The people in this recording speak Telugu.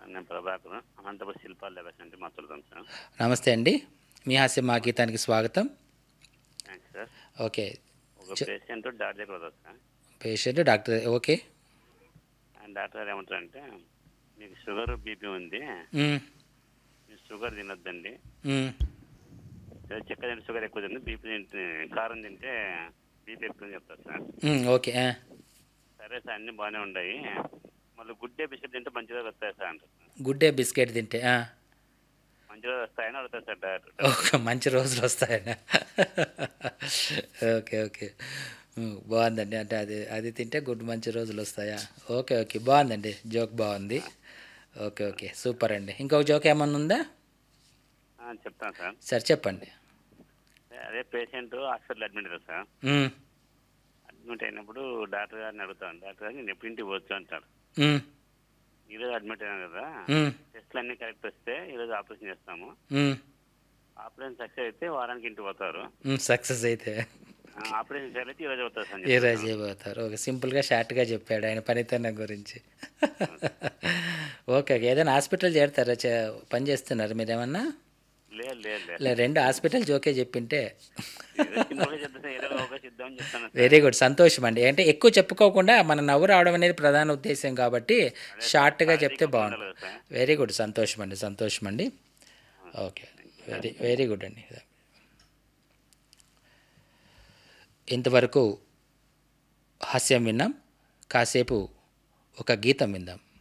నేను ప్రభాకర్ అనంతపురం శిల్పాల లెవెల్స్ అంటే మాట్లాడుతాను సార్ నమస్తే అండి మీ హాస్యం మా గీతానికి స్వాగతం థ్యాంక్స్ సార్ ఓకే ఒక పేషెంట్ డాక్టర్ దగ్గర వస్తారు sir patient doctor okay and doctor గారు ఏమంటారంటే మీకు షుగర్ బీపీ ఉంది మ్మ్. మీరు షుగర్ తినొద్దండి మ్మ్. సరే చక్కెర తింటే షుగర్ ఎక్కువ తింటే బీపీ తింటే కారం తింటే బీపీ ఎక్కువ అని చెప్తారు సార్ మ్మ్. ఓకే ఆ. సరే సార్ అన్నీ బాగానే ఉన్నాయి మళ్ళీ గుడ్ డే బిస్కెట్ తింటే మంచిగా వస్తాయి సార్ అంటారు గుడ్ డే బిస్కెట్ తింటే ఆ. మంచిగా వస్తాయని అడుగుతారు సార్ డాక్టర్ ఒక మంచి రోజులు వస్తాయన్న ఓకే ఓకే మ్మ్. బాగుందండి అంటే అది అది తింటే గుడ్ మంచి రోజులు వస్తాయా ఓకే ఓకే బాగుందండి జోక్ బాగుంది ఓకే ఓకే సూపర్ అండి ఇంకొక జోక్ ఏమన్నా ఉందా ఆ, చెప్తాను సార్ సరే చెప్పండి అదే పేషెంట్ హాస్పిటల్ అడ్మిట్ అయ్యారు సార్ మ్మ్. అడ్మిట్ అయినప్పుడు డాక్టర్ గారిని అడుగుతాను డాక్టర్ గారు నేను ఎప్పుడు ఇంటికి వచ్చు అంటాడు మ్మ్. ఈరోజు అడ్మిట్ అయ్యాను కదా మ్మ్. టెస్ట్లు అన్నీ కరెక్ట్ వస్తే ఈరోజు ఆపరేషన్ చేస్తాము మ్మ్. ఆపరేషన్ సక్సెస్ అయితే వారానికి ఇంటికి పోతారు మ్మ్. సక్సెస్ అయితే ఆ, ఆపరేషన్ చేయాలి ఈరోజు అవుతారు సార్ అని ఏ చెప్పాను. రోజు అయిపోతారు ఓకే సింపుల్గా షార్ట్గా చెప్పాడు ఆయన పనితనం గురించి ఓకే ఓకే ఏదైనా హాస్పిటల్ చేరతారా చే పని చేస్తున్నారు మీరు ఏమన్నా లేదు లేదు లేదు లే రెండు హాస్పిటల్ జోకే చెప్పింటే ఏదో సింపుల్గా చెప్తే ఏదో అవకాశం ఇద్దామని చెప్తాను సార్. వెరీ గుడ్ సంతోషం అండి అంటే ఎక్కువ చెప్పుకోకుండా మన నవ్వు రావడం అనేది ప్రధాన ఉద్దేశం కాబట్టి షార్ట్గా చెప్తే బాగుంటుంది ఉండాలి కదా సార్ వెరీ గుడ్ సంతోషం అండి సంతోషం అండి ఓకే వెరీ వెరీ గుడ్ అండి ఇంతవరకు హాస్యం విన్నాం కాసేపు ఒక గీతం విందాం